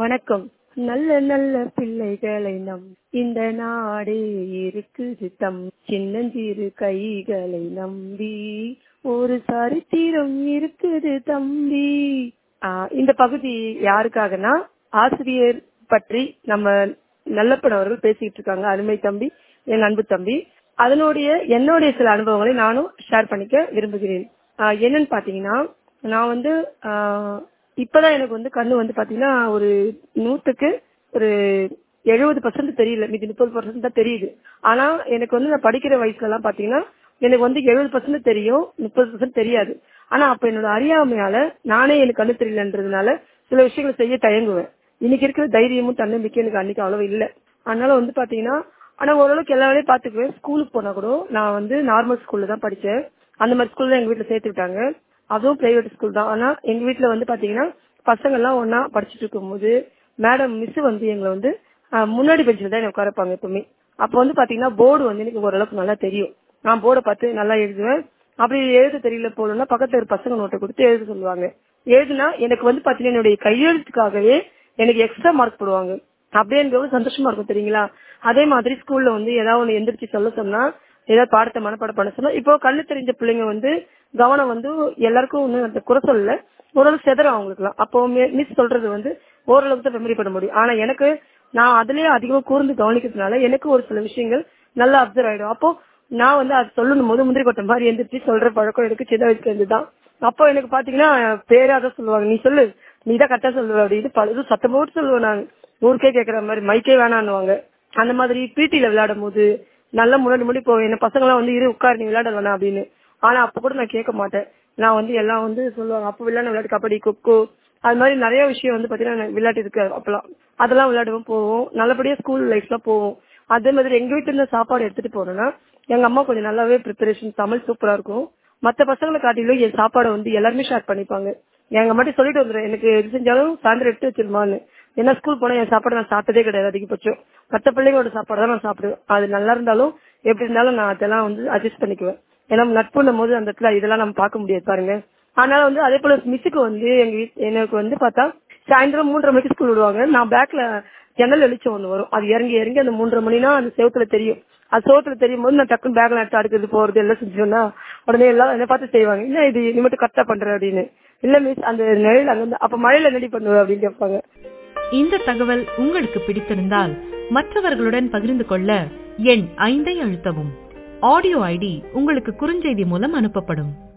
வணக்கம் நல்ல நல்ல பிள்ளைகளை நம் இந்த நாடே இருக்குது தம் சின்னஞ்சிறு கைகளை நம்பி ஒரு சரித்திரம் இருக்குது தம்பி ஆஹ் இந்த பகுதி யாருக்காகனா ஆசிரியர் பற்றி நம்ம நல்லப்பன் அவர்கள் பேசிக்கிட்டு இருக்காங்க அருமை தம்பி என் அன்பு தம்பி அதனுடைய என்னுடைய சில அனுபவங்களை நானும் ஷேர் பண்ணிக்க விரும்புகிறேன் ஆஹ் என்னன்னு பாத்தீங்கன்னா நான் வந்து ஆஹ் இப்பதான் எனக்கு வந்து கண்ணு வந்து பாத்தீங்கன்னா ஒரு நூத்துக்கு ஒரு எழுபது பர்சன்ட் தெரியல மீதி முப்பது பர்சன்ட் தான் தெரியுது ஆனா எனக்கு வந்து நான் படிக்கிற வயசுல எல்லாம் பாத்தீங்கன்னா எனக்கு வந்து எழுபது பர்சன்ட் தெரியும் முப்பது பர்சன்ட் தெரியாது ஆனா அப்ப என்னோட அறியாமையால நானே எனக்கு கண்ணு தெரியலன்றதுனால சில விஷயங்களை செய்ய தயங்குவேன் இன்னைக்கு இருக்கிற தைரியமும் தன்னம்பிக்கையும் எனக்கு அன்னைக்கு அவ்வளவு இல்ல அதனால வந்து பாத்தீங்கன்னா ஆனா ஓரளவுக்கு எல்லா வேலையும் பாத்துக்குவேன் ஸ்கூலுக்கு போனா கூட நான் வந்து நார்மல் ஸ்கூல்ல தான் படிச்சேன் அந்த மாதிரி ஸ்கூல்ல எங்க வீட்டுல சேர்த்து விட்டாங்க அதுவும் பிரைவேட் ஸ்கூல் தான் ஆனா எங்க வீட்டுல வந்து பாத்தீங்கன்னா பசங்க எல்லாம் ஒன்னா படிச்சுட்டு இருக்கும்போது மேடம் மிஸ் வந்து எங்களை வந்து ஆஹ், முன்னாடி பெஞ்சில் தான் எனக்கு உட்காரப்பாங்க எப்பவுமே அப்ப வந்து பாத்தீங்கன்னா போர்டு வந்து எனக்கு ஓரளவுக்கு நல்லா தெரியும் நான் போர்டை பார்த்து நல்லா எழுதுவேன் அப்படி எழுத தெரியல போகணும்னா பக்கத்துல ஒரு பசங்க நோட்டை கொடுத்து எழுத சொல்லுவாங்க எழுதுனா எனக்கு வந்து பாத்தீங்கன்னா என்னுடைய கையெழுத்துக்காகவே எனக்கு எக்ஸ்ட்ரா மார்க் போடுவாங்க அப்படியே எனக்கு எவ்வளவு சந்தோஷமா இருக்கும் தெரியுங்களா அதே மாதிரி ஸ்கூல்ல வந்து ஏதாவது ஒண்ணு எந்திரிச்சு சொல்ல சொன்னா ஏதாவது பாடத்தை மனப்பாடம் பண்ண சொன்னா இப்போ கண்ணு தெரிஞ்ச பிள்ளைங்க வந்து கவனம் வந்து எல்லாருக்கும் ஒண்ணு அந்த குறை சொல்லல ஓரளவு செதறும் அவங்களுக்குலாம் அப்போ மிஸ் சொல்றது வந்து ஓரளவுக்கு தான் மெமரி பண்ண முடியும் ஆனா எனக்கு நான் அதுலயே அதிகமா கூர்ந்து கவனிக்கிறதுனால எனக்கு ஒரு சில விஷயங்கள் நல்லா அப்சர்வ் ஆயிடும் அப்போ நான் வந்து அது சொல்லணும் போது முந்திரி கொட்ட மாதிரி எந்திரிச்சு சொல்ற பழக்கம் எனக்கு சின்ன வயசுல இருந்து தான் அப்போ எனக்கு பாத்தீங்கன்னா பேரா தான் சொல்லுவாங்க நீ சொல்லு நீ தான் கரெக்டா சொல்லுவ அப்படின்னு பலதும் சத்தம் போட்டு சொல்லுவேன் நான் ஊருக்கே கேக்குற மாதிரி மைக்கே வேணான்னுவாங்க அந்த மாதிரி பிடில விளையாடும் போது நல்லா முன்னாடி முன்னாடி போவேன் என்ன பசங்க எல்லாம் வந்து இரு உட்காரு நீ விளையாட வேணாம் அப்படின்னு ஆனா அப்ப கூட நான் கேட்க மாட்டேன் நான் வந்து எல்லாம் வந்து சொல்லுவாங்க அப்ப விளையாட விளையாட்டு கபடி கொக்கோ அது மாதிரி நிறைய விஷயம் வந்து பாத்தீங்கன்னா விளையாட்டு இருக்கு அப்பெல்லாம் அதெல்லாம் விளையாடுவோம் போவோம் நல்லபடியா ஸ்கூல் லைஃப்ல போவோம் அதே மாதிரி எங்க வீட்டுல இருந்து சாப்பாடு எடுத்துட்டு போனோம்னா எங்க அம்மா கொஞ்சம் நல்லாவே ப்ரிப்பரேஷன் தமிழ் சூப்பரா இருக்கும் மத்த பசங்களை காட்டிலும் என் சாப்பாடை வந்து எல்லாருமே ஷேர் பண்ணிப்பாங்க எங்க மட்டும் சொல்லிட்டு வந்துடுறேன் எனக்கு எது செஞ்சாலும் சாயந்தரம் எடுத்து வச்சிருமான்னு ஏன்னா ஸ்கூல் போனா என் சாப்பாடு நான் சாப்பிட்டதே கிடையாது அதிகபட்சம் மத்த பிள்ளைங்களோட சாப்பாடு தான் நான் சாப்பிடுவேன் அது நல்லா இருந்தாலும் எப்படி இருந்தாலும் நான் அதெல்லாம் வந்து அட்ஜஸ்ட் பண்ணிக்குவேன் ஏன்னா நட்புன்னும் போது அந்த இடத்துல இதெல்லாம் நம்ம பார்க்க முடியாது பாருங்க அதனால வந்து அதே போல மிஸ்ஸுக்கு வந்து எங்க வீட் எனக்கு வந்து பார்த்தா சாயந்தரம் மூன்றரை மணிக்கு ஸ்கூல் விடுவாங்க நான் பேக்ல ஜன்னல் வெளிச்சம் ஒண்ணு வரும் அது இறங்கி இறங்கி அந்த மூன்றரை மணினா அந்த செவத்துல தெரியும் அது செவத்துல தெரியும் போது நான் டக்குன்னு பேக்ல எடுத்து அடுக்கிறது போறது எல்லாம் செஞ்சோம்னா உடனே எல்லாம் என்ன பார்த்து செய்வாங்க என்ன இது நீ மட்டும் கரெக்டா பண்ற அப்படின்னு இல்ல மிஸ் அந்த நிழல் அங்க அப்ப மழையில என்னடி பண்ணுவ அப்படின்னு கேட்பாங்க இந்த தகவல் உங்களுக்கு பிடித்திருந்தால் மற்றவர்களுடன் பகிர்ந்து கொள்ள எண் ஐந்தை அழுத்தவும் ஆடியோ ஐடி உங்களுக்கு குறுஞ்செய்தி மூலம் அனுப்பப்படும்